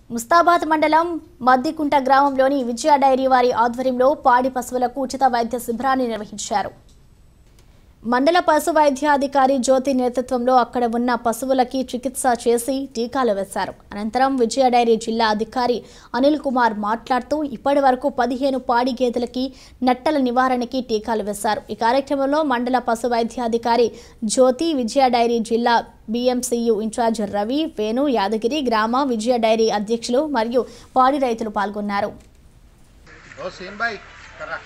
ముస్తాబాద్ మండలం మద్దికుంట గ్రామంలోని విజయ డైరీ వారి ఆధ్వర్యంలో పాడి పశువులకు ఉచిత వైద్య శిబిరాన్ని నిర్వహించారు మండల పశు వైద్యాధికారి జ్యోతి నేతృత్వంలో అక్కడ ఉన్న పశువులకి చికిత్స చేసి టీకాలు వేశారు అనంతరం విజయ డైరీ జిల్లా అధికారి అనిల్ కుమార్ మాట్లాడుతూ ఇప్పటి వరకు పదిహేను పాడి గేదెలకి నట్టల నివారణకి టీకాలు వేశారు ఈ కార్యక్రమంలో మండల పశు వైద్యాధికారి జ్యోతి విజయ డైరీ జిల్లా బిఎంసియు ఇన్ఛార్జ్ రవి వేణు యాదగిరి గ్రామ విజయ డైరీ అధ్యక్షులు మరియు పాడి రైతులు పాల్గొన్నారు ఓ సేమ్ బాయ్ కరా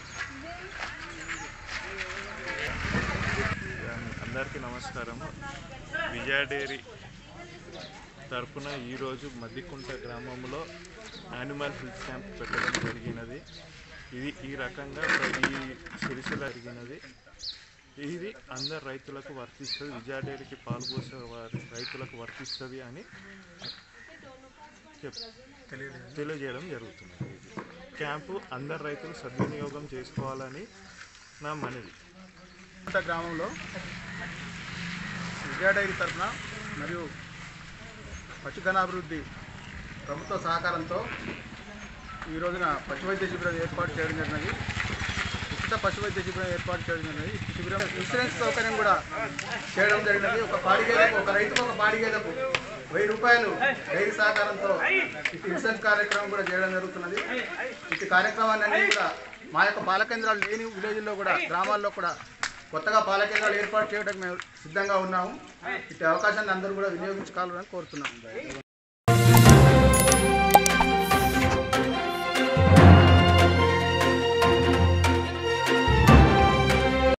అందరికీ నమస్కారం విజయ డైరీ తరపున ఈరోజు మద్దికుంట గ్రామంలో యానిమల్ హెల్త్ క్యాంప్ పెట్టడం జరిగినది ఇది ఈ రకంగా ఈ సిరిసిల్ల జరిగినది ఇది అందరు రైతులకు వర్తిస్తుంది విజయ డైరీకి పాల్పోసే వారి రైతులకు వర్తిస్తుంది అని చెప్ తెలియజేయడం జరుగుతుంది క్యాంపు అందరు రైతులు సద్వినియోగం చేసుకోవాలని నా మనవి కొత్త గ్రామంలో విజయ డైరీ తరఫున మరియు పశుగణాభివృద్ధి ప్రభుత్వ సహకారంతో ఈ రోజున పశు వైద్య శిబిరం ఏర్పాటు చేయడం జరిగినది ఉచిత పశు వైద్య శిబిరం ఏర్పాటు చేయడం జరిగినది ఈ శిబిరం ఇన్సూరెన్స్ సౌకర్యం కూడా చేయడం జరిగినది ఒక పాడి గేదెకు ఒక రైతుకు ఒక పాడి గేదెకు వెయ్యి రూపాయలు డైరీ సహకారంతో ఇటు ఇన్సూరెన్స్ కార్యక్రమం కూడా చేయడం జరుగుతున్నది ఇటు కార్యక్రమాన్ని అన్ని కూడా మా యొక్క పాల కేంద్రాలు లేని విలేజ్లో కూడా గ్రామాల్లో కూడా కొత్తగా పాల కేంద్రాలు ఏర్పాటు చేయడానికి మేము సిద్ధంగా ఉన్నాము ఇటు అవకాశాన్ని అందరూ కూడా వినియోగించుకోవాలని కోరుతున్నాం